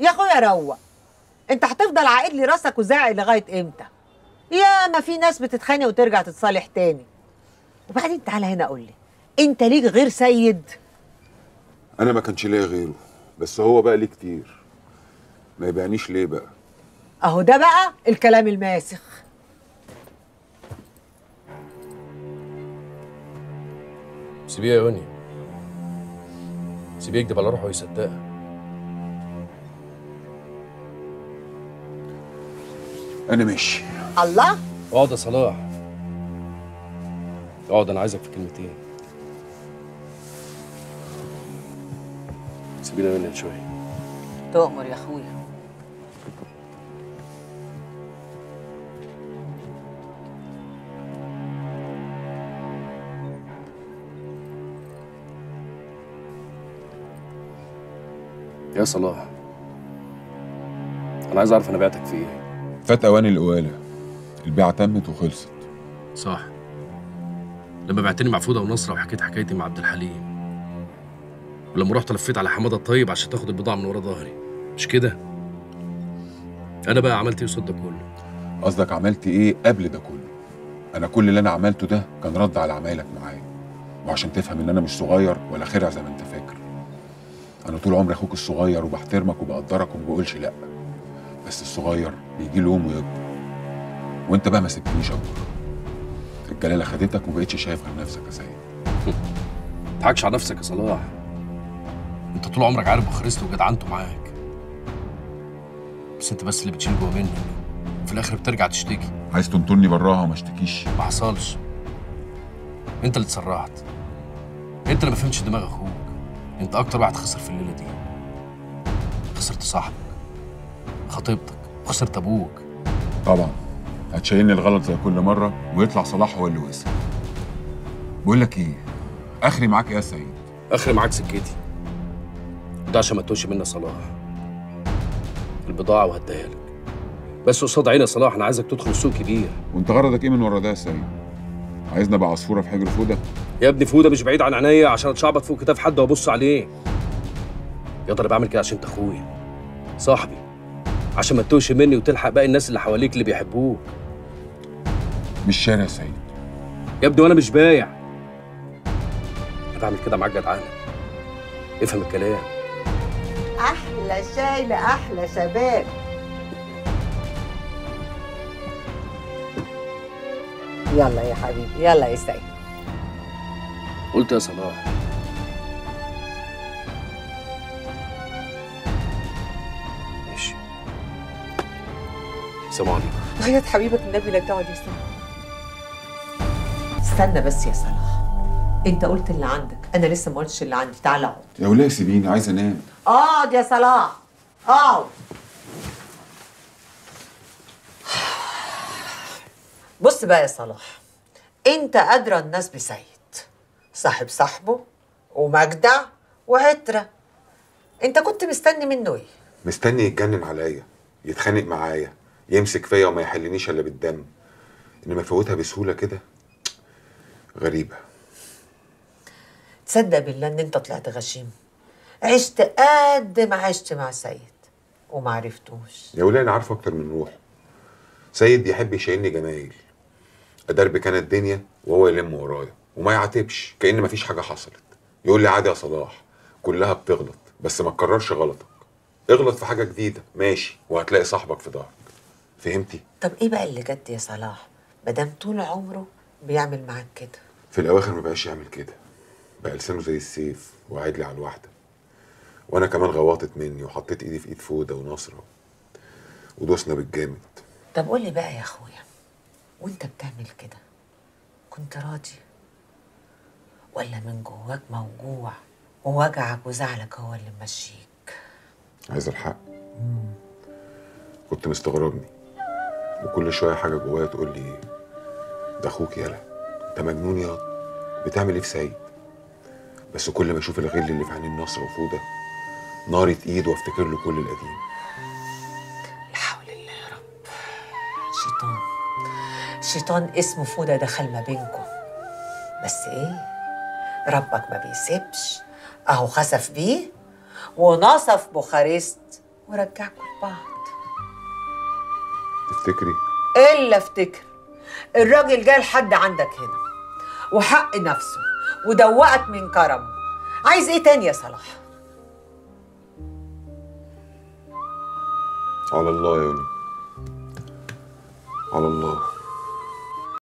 يا اخويا روق انت هتفضل عاقد لي راسك وزاعق لغايه امتى يا ما في ناس بتتخانق وترجع تتصالح تاني وبعدين تعالى هنا قول لي انت ليك غير سيد انا ما كانش ليا غيره بس هو بقى ليه كتير ما يبيعنيش ليه بقى اهو ده بقى الكلام الماسخ سيبيه يا يوني سيبيه يكدب على روحه ويصدقها انا ماشي الله اقعد يا صلاح اقعد انا عايزك في كلمتين سيبينا منك شويه تؤمر يا اخويا يا صلاح انا عايز اعرف انا بعتك في ايه فات اوان القواله البيعه تمت وخلصت صح لما بعتني مع فوده ونصره وحكيت حكايتي مع عبد الحليم ولما رحت لفيت على حماده الطيب عشان تاخد البضاعه من ورا ظهري مش كده انا بقى عملت ايه قصاد ده كله قصدك عملت ايه قبل ده كله انا كل اللي انا عملته ده كان رد على عمايلك معايا وعشان تفهم ان انا مش صغير ولا خرع زي ما انت فاكر انا طول عمري اخوك الصغير وبحترمك وبقدرك وما بقولش لا بس الصغير بيجي له يوم ويكبر وانت بقى ما سبتنيش اكبر الجلاله خدتك وما بقتش شايف غير نفسك يا سيد تضحكش على نفسك يا صلاح انت طول عمرك عارف بخرست وجدعنته معاك بس انت بس اللي بتشيل جوه منك وفي الاخر بترجع تشتكي عايز تنطرني براها وما اشتكيش ما حصلش انت اللي اتسرعت انت اللي ما فهمتش دماغ اخوك انت اكتر واحد خسر في الليله دي خسرت صاحبك خطيبتك وخسرت ابوك طبعا هتشيلني الغلط زي كل مره ويطلع صلاح هو اللي وسع بقول لك ايه اخري معاك ايه يا سيد اخري معاك سكتي ده عشان ما تتوهش منا صلاح البضاعه وهديها لك بس قصاد عيني يا صلاح انا عايزك تدخل سوق كبير وانت غرضك ايه من ورا ده يا سيد عايزني ابقى عصفوره في حجر فوده يا ابني فوده مش بعيد عن عينيا عشان اتشعبط فوق كتاف حد وابص عليه يا ترى بعمل كده عشان انت اخويا صاحبي عشان ما تتوهش مني وتلحق باقي الناس اللي حواليك اللي بيحبوك مش شارع يا سيد يا ابني وانا مش بايع انا بعمل كده معاك جدعانه افهم الكلام احلى شاي لاحلى شباب يلا يا حبيبي يلا يا سيد قلت يا صلاح ماشي سلام عليكم غيرت حبيبك النبي لا تقعد يا سيد استنى بس يا صلاح انت قلت اللي عندك انا لسه ما قلتش اللي عندي تعالى اقعد يا وليه سيبيني عايز انام اقعد يا صلاح اقعد بص بقى يا صلاح انت ادرى الناس بسيد صاحب صاحبه ومجدع وعترة انت كنت مستني منه ايه مستني يتجنن عليا يتخانق معايا يمسك فيا وما يحلنيش الا بالدم انما فوتها بسهوله كده غريبه تصدق بالله ان انت طلعت غشيم عشت قد ما عشت مع سيد وما عرفتوش يا وليه انا عارفه اكتر من روح سيد يحب يشيلني جمايل ادرب كانت الدنيا وهو يلم ورايا وما يعاتبش كأن مفيش حاجه حصلت يقول لي عادي يا صلاح كلها بتغلط بس ما تكررش غلطك اغلط في حاجه جديده ماشي وهتلاقي صاحبك في ظهرك فهمتي طب ايه بقى اللي جد يا صلاح مادام طول عمره بيعمل معاك كده في الاواخر ما بقاش يعمل كده بقى لسانه زي السيف وقاعد لي على الواحده وانا كمان غواطت مني وحطيت ايدي في ايد فوده ونصره ودوسنا بالجامد طب قول لي بقى يا اخويا وانت بتعمل كده كنت راضي ولا من جواك موجوع ووجعك وزعلك هو اللي ممشيك عايز الحق كنت مستغربني وكل شويه حاجه جوايا تقول لي ده اخوك يالا انت مجنون ياض بتعمل ايه في سعيد بس كل ما اشوف الغل اللي في عينين نصر وفوده نارة ايد وافتكر له كل القديم لا حول الله يا رب شيطان شيطان اسمه فودة دخل ما بينكم بس ايه ربك ما بيسيبش اهو خسف بيه ونصف بوخارست ورجعكم لبعض تفتكري الا افتكر الراجل جه لحد عندك هنا وحق نفسه ودوقك من كرمه عايز ايه تاني يا صلاح على الله يا ولي على الله